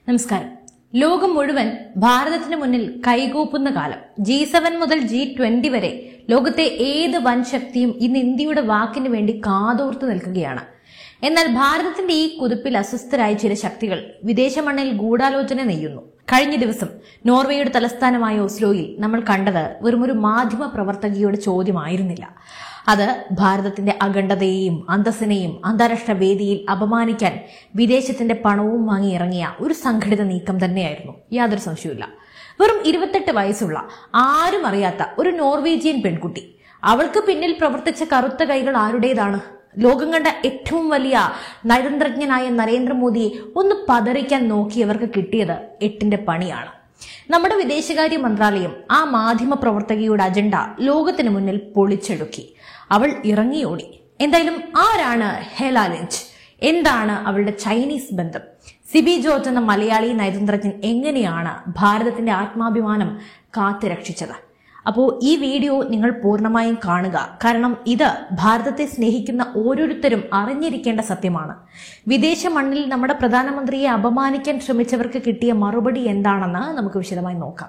നമസ്കാരം ലോകം മുഴുവൻ ഭാരതത്തിന് മുന്നിൽ കൈകൂപ്പുന്ന കാലം ജി സെവൻ മുതൽ ജി ട്വന്റി വരെ ലോകത്തെ ഏത് വൻ ശക്തിയും ഇന്ന് ഇന്ത്യയുടെ വാക്കിന് വേണ്ടി കാതോർത്ത് നിൽക്കുകയാണ് എന്നാൽ ഭാരതത്തിന്റെ ഈ കുതിപ്പിൽ അസ്വസ്ഥരായ ചില ശക്തികൾ വിദേശ മണ്ണിൽ ഗൂഢാലോചന നെയ്യുന്നു കഴിഞ്ഞ ദിവസം നോർവേയുടെ തലസ്ഥാനമായ ഓസ്ലോയിൽ നമ്മൾ കണ്ടത് വെറുമൊരു മാധ്യമ പ്രവർത്തകയുടെ ചോദ്യമായിരുന്നില്ല അത് ഭാരതത്തിന്റെ അഖണ്ഡതയെയും അന്തസ്സിനെയും അന്താരാഷ്ട്ര വേദിയിൽ അപമാനിക്കാൻ വിദേശത്തിന്റെ പണവും വാങ്ങി ഇറങ്ങിയ ഒരു സംഘടിത നീക്കം തന്നെയായിരുന്നു യാതൊരു സംശയവുമില്ല വെറും ഇരുപത്തെട്ട് വയസ്സുള്ള ആരും അറിയാത്ത ഒരു നോർവീജിയൻ പെൺകുട്ടി അവൾക്ക് പിന്നിൽ പ്രവർത്തിച്ച കറുത്ത കൈകൾ ആരുടേതാണ് ലോകം കണ്ട ഏറ്റവും വലിയ നയതന്ത്രജ്ഞനായ നരേന്ദ്രമോദിയെ ഒന്ന് പതറിക്കാൻ നോക്കിയവർക്ക് കിട്ടിയത് എട്ടിന്റെ പണിയാണ് നമ്മുടെ വിദേശകാര്യ മന്ത്രാലയം ആ മാധ്യമ പ്രവർത്തകയുടെ അജണ്ട ലോകത്തിന് മുന്നിൽ പൊളിച്ചെടുക്കി അവൾ ഇറങ്ങിയോടി എന്തായാലും ആരാണ് ഹെല ലിഞ്ച് എന്താണ് അവളുടെ ചൈനീസ് ബന്ധം സിബി ജോർജ് എന്ന മലയാളി നയതന്ത്രജ്ഞൻ എങ്ങനെയാണ് ഭാരതത്തിന്റെ ആത്മാഭിമാനം കാത്തുരക്ഷിച്ചത് അപ്പോൾ ഈ വീഡിയോ നിങ്ങൾ പൂർണ്ണമായും കാണുക കാരണം ഇത് ഭാരതത്തെ സ്നേഹിക്കുന്ന ഓരോരുത്തരും അറിഞ്ഞിരിക്കേണ്ട സത്യമാണ് വിദേശ മണ്ണിൽ നമ്മുടെ പ്രധാനമന്ത്രിയെ അപമാനിക്കാൻ ശ്രമിച്ചവർക്ക് കിട്ടിയ മറുപടി എന്താണെന്ന് നമുക്ക് വിശദമായി നോക്കാം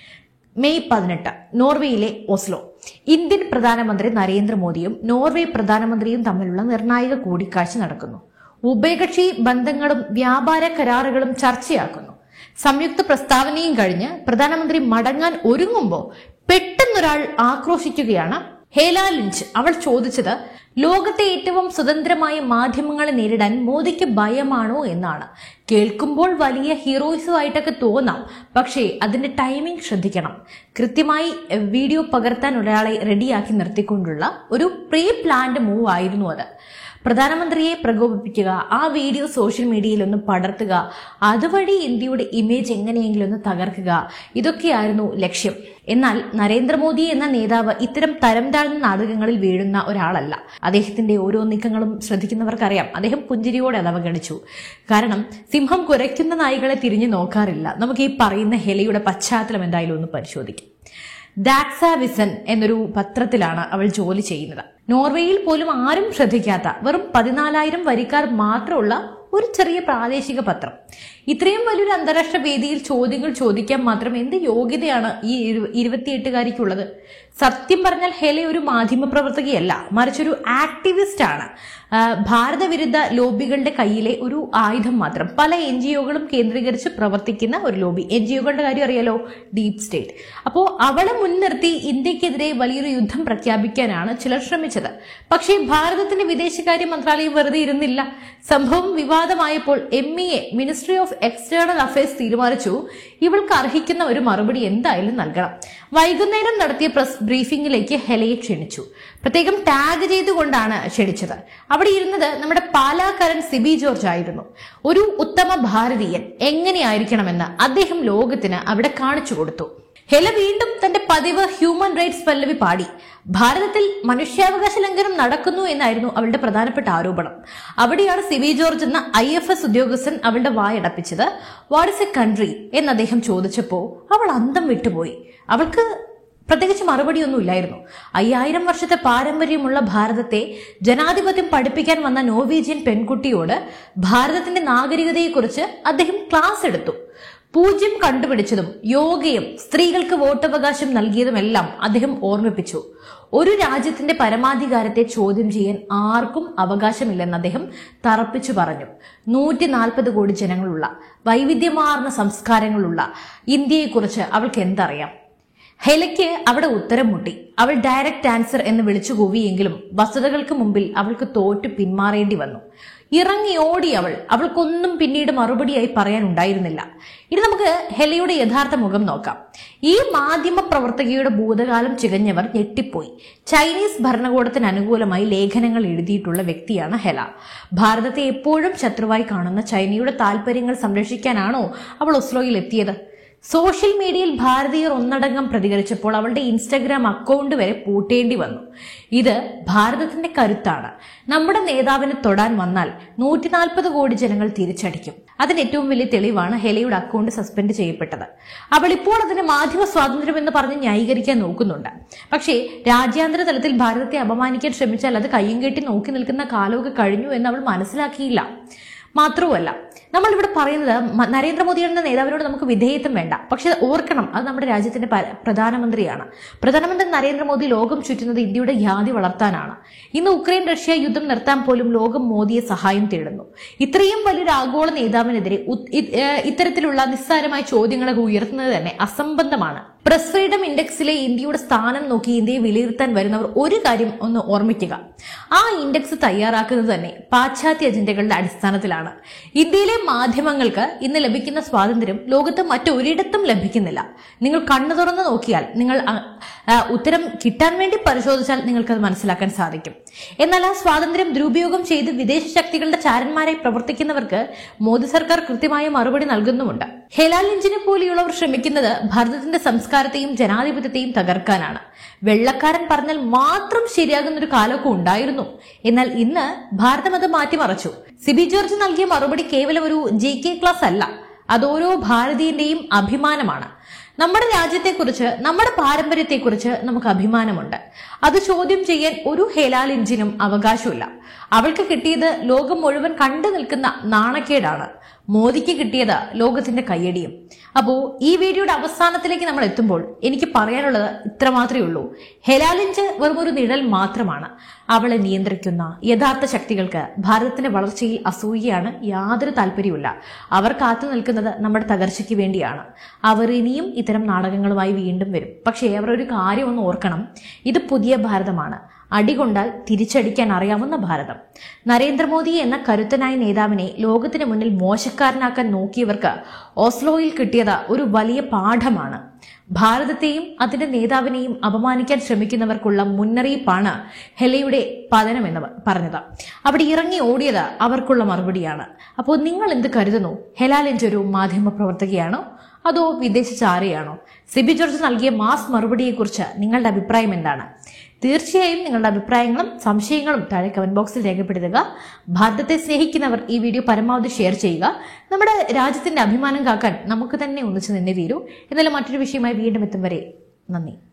മെയ് പതിനെട്ട് നോർവേയിലെ ഓസ്ലോ ഇന്ത്യൻ പ്രധാനമന്ത്രി നരേന്ദ്രമോദിയും നോർവേ പ്രധാനമന്ത്രിയും തമ്മിലുള്ള നിർണായക കൂടിക്കാഴ്ച നടക്കുന്നു ഉഭയകക്ഷി ബന്ധങ്ങളും വ്യാപാര കരാറുകളും ചർച്ചയാക്കുന്നു സംയുക്ത പ്രസ്താവനയും കഴിഞ്ഞ് പ്രധാനമന്ത്രി മടങ്ങാൻ ഒരുങ്ങുമ്പോൾ പെട്ടെന്നൊരാൾ ആക്രോശിക്കുകയാണ് ഹേല ലിഞ്ച് അവൾ ചോദിച്ചത് ലോകത്തെ ഏറ്റവും സ്വതന്ത്രമായ മാധ്യമങ്ങളെ നേരിടാൻ മോദിക്ക് ഭയമാണോ എന്നാണ് കേൾക്കുമ്പോൾ വലിയ ഹീറോയിസുമായിട്ടൊക്കെ തോന്നാം പക്ഷേ അതിന്റെ ടൈമിംഗ് ശ്രദ്ധിക്കണം കൃത്യമായി വീഡിയോ പകർത്താൻ ഒരാളെ റെഡിയാക്കി നിർത്തിക്കൊണ്ടുള്ള ഒരു പ്രീ പ്ലാൻഡ് മൂവ് ആയിരുന്നു അത് പ്രധാനമന്ത്രിയെ പ്രകോപിപ്പിക്കുക ആ വീഡിയോ സോഷ്യൽ മീഡിയയിൽ ഒന്ന് പടർത്തുക അതുവഴി ഇന്ത്യയുടെ ഇമേജ് എങ്ങനെയെങ്കിലും ഒന്ന് തകർക്കുക ഇതൊക്കെയായിരുന്നു ലക്ഷ്യം എന്നാൽ നരേന്ദ്രമോദി എന്ന നേതാവ് ഇത്തരം തരം താഴ്ന്ന നാടകങ്ങളിൽ വീഴുന്ന ഒരാളല്ല അദ്ദേഹത്തിന്റെ ഓരോ നീക്കങ്ങളും ശ്രദ്ധിക്കുന്നവർക്കറിയാം അദ്ദേഹം പുഞ്ചിരിയോടെ അത് അവഗണിച്ചു കാരണം സിംഹം കുരയ്ക്കുന്ന നായികളെ തിരിഞ്ഞു നോക്കാറില്ല നമുക്ക് ഈ പറയുന്ന ഹെലയുടെ പശ്ചാത്തലം എന്തായാലും ഒന്ന് പരിശോധിക്കാം ദാക്സ വിസൻ എന്നൊരു പത്രത്തിലാണ് അവൾ ജോലി ചെയ്യുന്നത് നോർവേയിൽ പോലും ആരും ശ്രദ്ധിക്കാത്ത വെറും പതിനാലായിരം വരിക്കാർ മാത്രമുള്ള ഒരു ചെറിയ പ്രാദേശിക പത്രം ഇത്രയും വലിയൊരു അന്താരാഷ്ട്ര വേദിയിൽ ചോദ്യങ്ങൾ ചോദിക്കാൻ മാത്രം എന്ത് യോഗ്യതയാണ് ഈ ഇരു- ഇരുപത്തിയെട്ടുകാരിക്കുള്ളത് സത്യം പറഞ്ഞാൽ ഹെല ഒരു മാധ്യമ പ്രവർത്തകയല്ല മറിച്ചൊരു ആക്ടിവിസ്റ്റ് ആണ് ആ, ഭാരത വിരുദ്ധ ലോബികളുടെ കയ്യിലെ ഒരു ആയുധം മാത്രം പല എൻ ജി ഒകളും കേന്ദ്രീകരിച്ച് പ്രവർത്തിക്കുന്ന ഒരു ലോബി എൻ ജി ഒകളുടെ കാര്യം അറിയാലോ ഡീപ് സ്റ്റേറ്റ് അപ്പോൾ അവളെ മുൻനിർത്തി ഇന്ത്യക്കെതിരെ വലിയൊരു യുദ്ധം പ്രഖ്യാപിക്കാനാണ് ചിലർ ശ്രമിച്ചത് പക്ഷേ ഭാരതത്തിന്റെ വിദേശകാര്യ മന്ത്രാലയം വെറുതെ ഇരുന്നില്ല സംഭവം വിവാദമായപ്പോൾ M E A ministry of external affairs തീരുമാനിച്ചു ഇവൾക്ക് അർഹിക്കുന്ന ഒരു മറുപടി എന്തായാലും നൽകണം വൈകുന്നേരം നടത്തിയ പ്രസ് ബ്രീഫിംഗിലേക്ക് ഹെലയെ ക്ഷണിച്ചു പ്രത്യേകം ടാഗ് ചെയ്തുകൊണ്ടാണ് ക്ഷണിച്ചത് അവിടെ ഇരുന്നത് നമ്മുടെ പാലാക്കാരൻ സിബി ജോർജ് ആയിരുന്നു ഒരു ഉത്തമ ഭാരതീയൻ എങ്ങനെയായിരിക്കണമെന്ന് അദ്ദേഹം ലോകത്തിന് അവിടെ കാണിച്ചു കൊടുത്തു ഹെല വീണ്ടും തന്റെ പതിവ് ഹ്യൂമൻ റൈറ്റ്സ് പല്ലവി പാടി ഭാരതത്തിൽ മനുഷ്യാവകാശ ലംഘനം നടക്കുന്നു എന്നായിരുന്നു അവളുടെ പ്രധാനപ്പെട്ട ആരോപണം അവിടെയാണ് സിബി ജോർജ് എന്ന ഐ എഫ് എസ് ഉദ്യോഗസ്ഥൻ അവളുടെ വായടപ്പിച്ചത് വാട്ട് ഇസ് എ കൺട്രി എന്ന് അദ്ദേഹം ചോദിച്ചപ്പോ അവൾ അന്തം വിട്ടുപോയി അവൾക്ക് പ്രത്യേകിച്ച് മറുപടിയൊന്നും ഇല്ലായിരുന്നു അയ്യായിരം വർഷത്തെ പാരമ്പര്യമുള്ള ഭാരതത്തെ ജനാധിപത്യം പഠിപ്പിക്കാൻ വന്ന നോർവീജിയൻ പെൺകുട്ടിയോട് ഭാരതത്തിന്റെ നാഗരികതയെക്കുറിച്ച് അദ്ദേഹം ക്ലാസ് എടുത്തു പൂജ്യം കണ്ടുപിടിച്ചതും യോഗയും സ്ത്രീകൾക്ക് വോട്ടവകാശം നൽകിയതുമെല്ലാം അദ്ദേഹം ഓർമ്മിപ്പിച്ചു ഒരു രാജ്യത്തിന്റെ പരമാധികാരത്തെ ചോദ്യം ചെയ്യാൻ ആർക്കും അവകാശമില്ലെന്ന് അദ്ദേഹം തറപ്പിച്ചു പറഞ്ഞു നൂറ്റി നാൽപ്പത് കോടി ജനങ്ങളുള്ള വൈവിധ്യമാർന്ന സംസ്കാരങ്ങളുള്ള ഇന്ത്യയെക്കുറിച്ച് അവൾക്ക് എന്തറിയാം ഹെലയ്ക്ക് അവിടെ ഉത്തരം മുട്ടി അവൾ ഡയറക്റ്റ് ആൻസർ എന്ന് വിളിച്ചു കൂവിയെങ്കിലും വസ്തുതകൾക്ക് മുമ്പിൽ അവൾക്ക് തോറ്റു പിന്മാറേണ്ടി വന്നു ഇറങ്ങി ഓടി അവൾ അവൾക്കൊന്നും പിന്നീട് മറുപടിയായി പറയാനുണ്ടായിരുന്നില്ല ഇനി നമുക്ക് ഹെലയുടെ യഥാർത്ഥ മുഖം നോക്കാം ഈ മാധ്യമ പ്രവർത്തകയുടെ ഭൂതകാലം ചികഞ്ഞവർ ഞെട്ടിപ്പോയി ചൈനീസ് ഭരണകൂടത്തിന് അനുകൂലമായി ലേഖനങ്ങൾ എഴുതിയിട്ടുള്ള വ്യക്തിയാണ് ഹെല ഭാരതത്തെ എപ്പോഴും ശത്രുവായി കാണുന്ന ചൈനയുടെ താല്പര്യങ്ങൾ സംരക്ഷിക്കാനാണോ അവൾ ഒസ്ലോയിൽ എത്തിയത് സോഷ്യൽ മീഡിയയിൽ ഭാരതീയർ ഒന്നടങ്കം പ്രതികരിച്ചപ്പോൾ അവളുടെ ഇൻസ്റ്റഗ്രാം അക്കൗണ്ട് വരെ പൂട്ടേണ്ടി വന്നു ഇത് ഭാരതത്തിന്റെ കരുത്താണ് നമ്മുടെ നേതാവിനെ തൊടാൻ വന്നാൽ നൂറ്റി നാൽപ്പത് കോടി ജനങ്ങൾ തിരിച്ചടിക്കും അതിന് ഏറ്റവും വലിയ തെളിവാണ് ഹെലയുടെ അക്കൗണ്ട് സസ്പെൻഡ് ചെയ്യപ്പെട്ടത് അവൾ ഇപ്പോൾ അതിന് മാധ്യമ സ്വാതന്ത്ര്യം എന്ന് പറഞ്ഞ് ന്യായീകരിക്കാൻ നോക്കുന്നുണ്ട് പക്ഷേ രാജ്യാന്തര തലത്തിൽ ഭാരതത്തെ അപമാനിക്കാൻ ശ്രമിച്ചാൽ അത് കയ്യും കെട്ടി നോക്കി നിൽക്കുന്ന കാലമൊക്കെ കഴിഞ്ഞു എന്ന് അവൾ മനസ്സിലാക്കിയില്ല മാത്രവുമല്ല നമ്മളിവിടെ പറയുന്നത് മ- നരേന്ദ്രമോദി എന്ന നേതാവിനോട് നമുക്ക് വിധേയത്വം വേണ്ട പക്ഷെ ഓർക്കണം അത് നമ്മുടെ രാജ്യത്തിന്റെ പ- പ്രധാനമന്ത്രിയാണ് പ്രധാനമന്ത്രി നരേന്ദ്രമോദി ലോകം ചുറ്റുന്നത് ഇന്ത്യയുടെ ഖ്യാതി വളർത്താനാണ് ഇന്ന് ഉക്രൈൻ റഷ്യ യുദ്ധം നിർത്താൻ പോലും ലോകം മോദിയെ സഹായം തേടുന്നു ഇത്രയും വലിയൊരു ആഗോള നേതാവിനെതിരെ ഉത്- ഇ- ഏഹ് ഇത്തരത്തിലുള്ള നിസ്സാരമായ ചോദ്യങ്ങളൊക്കെ ഉയർത്തുന്നത് തന്നെ അസംബന്ധമാണ് പ്രസ് ഫ്രീഡം ഇൻഡെക്സിലെ ഇന്ത്യയുടെ സ്ഥാനം നോക്കി ഇന്ത്യയെ വിലയിരുത്താൻ വരുന്നവർ ഒരു കാര്യം ഒന്ന് ഓർമ്മിക്കുക ആ ഇൻഡെക്സ് തയ്യാറാക്കുന്നത് തന്നെ പാശ്ചാത്യ അജണ്ടകളുടെ അടിസ്ഥാനത്തിലാണ് ഇന്ത്യയിലെ മാധ്യമങ്ങൾക്ക് ഇന്ന് ലഭിക്കുന്ന സ്വാതന്ത്ര്യം ലോകത്ത് മറ്റൊരിടത്തും ലഭിക്കുന്നില്ല നിങ്ങൾ കണ്ണു തുറന്ന് നോക്കിയാൽ നിങ്ങൾ അ- ആ, ഉത്തരം കിട്ടാൻ വേണ്ടി പരിശോധിച്ചാൽ നിങ്ങൾക്കത് മനസ്സിലാക്കാൻ സാധിക്കും എന്നാൽ ആ സ്വാതന്ത്ര്യം ദുരുപയോഗം ചെയ്ത് വിദേശ ശക്തികളുടെ ചാരന്മാരായി പ്രവർത്തിക്കുന്നവർക്ക് മോദി സർക്കാർ കൃത്യമായ മറുപടി നൽകുന്നുമുണ്ട് ഹെലാൽ എഞ്ചിനെ പോലെയുള്ളവർ ശ്രമിക്കുന്നത് ഭാരതത്തിന്റെ സംസ്കാരത്തെയും ജനാധിപത്യത്തെയും തകർക്കാനാണ് വെള്ളക്കാരൻ പറഞ്ഞാൽ മാത്രം ശരിയാകുന്ന ഒരു കാലമൊക്കെ ഉണ്ടായിരുന്നു എന്നാൽ ഇന്ന് ഭാരതം അത് മാറ്റിമറച്ചു സിബി ജോർജ് നൽകിയ മറുപടി കേവലം ഒരു ജി കെ ക്ലാസ് അല്ല അത് ഓരോ ഭാരതീയന്റെയും അഭിമാനമാണ് നമ്മുടെ രാജ്യത്തെക്കുറിച്ച് നമ്മുടെ പാരമ്പര്യത്തെക്കുറിച്ച് നമുക്ക് അഭിമാനമുണ്ട് അത് ചോദ്യം ചെയ്യാൻ ഒരു ഹെലാൽ എഞ്ചിനും അവകാശമില്ല അവൾക്ക് കിട്ടിയത് ലോകം മുഴുവൻ കണ്ടു നിൽക്കുന്ന നാണക്കേടാണ് മോദിക്ക് കിട്ടിയത് ലോകത്തിന്റെ കയ്യടിയും അപ്പോ ഈ വീഡിയോയുടെ അവസാനത്തിലേക്ക് നമ്മൾ എത്തുമ്പോൾ എനിക്ക് പറയാനുള്ളത് ഇത്ര മാത്രമേ ഉള്ളൂ ഹെലാലിഞ്ച് വെറും ഒരു നിഴൽ മാത്രമാണ് അവളെ നിയന്ത്രിക്കുന്ന യഥാർത്ഥ ശക്തികൾക്ക് ഭാരതത്തിന്റെ വളർച്ചയിൽ അസൂയയാണ് യാതൊരു താല്പര്യവുമില്ല അവർ കാത്തു നിൽക്കുന്നത് നമ്മുടെ തകർച്ചയ്ക്ക് വേണ്ടിയാണ് അവർ ഇനിയും ഇത്തരം നാടകങ്ങളുമായി വീണ്ടും വരും പക്ഷേ അവർ ഒരു കാര്യം ഒന്ന് ഓർക്കണം ഇത് പുതിയ ഭാരതമാണ് അടികൊണ്ടാൽ തിരിച്ചടിക്കാൻ അറിയാവുന്ന ഭാരതം നരേന്ദ്രമോദി എന്ന കരുത്തനായ നേതാവിനെ ലോകത്തിന് മുന്നിൽ മോശക്കാരനാക്കാൻ നോക്കിയവർക്ക് ഓസ്ലോയിൽ കിട്ടിയത് ഒരു വലിയ പാഠമാണ് ഭാരതത്തെയും അതിന്റെ നേതാവിനെയും അപമാനിക്കാൻ ശ്രമിക്കുന്നവർക്കുള്ള മുന്നറിയിപ്പാണ് ഹെലയുടെ പതനം എന്ന് പറഞ്ഞത് അവിടെ ഇറങ്ങി ഓടിയത് അവർക്കുള്ള മറുപടിയാണ് അപ്പോൾ നിങ്ങൾ എന്ത് കരുതുന്നു ഹെലാലെഞ്ച് ഒരു മാധ്യമ പ്രവർത്തകയാണോ അതോ വിദേശ ചാരയാണോ സിബി ജോർജ് നൽകിയ മാസ് മറുപടിയെക്കുറിച്ച് നിങ്ങളുടെ അഭിപ്രായം എന്താണ് തീർച്ചയായും നിങ്ങളുടെ അഭിപ്രായങ്ങളും സംശയങ്ങളും താഴെ കമന്റ് ബോക്സിൽ രേഖപ്പെടുത്തുക ഭാരതത്തെ സ്നേഹിക്കുന്നവർ ഈ വീഡിയോ പരമാവധി ഷെയർ ചെയ്യുക നമ്മുടെ രാജ്യത്തിന്റെ അഭിമാനം കാക്കാൻ നമുക്ക് തന്നെ ഒന്നിച്ചു നിന്നേ തീരൂ എന്നാലും മറ്റൊരു വിഷയമായി വീണ്ടും എത്തും വരെ നന്ദി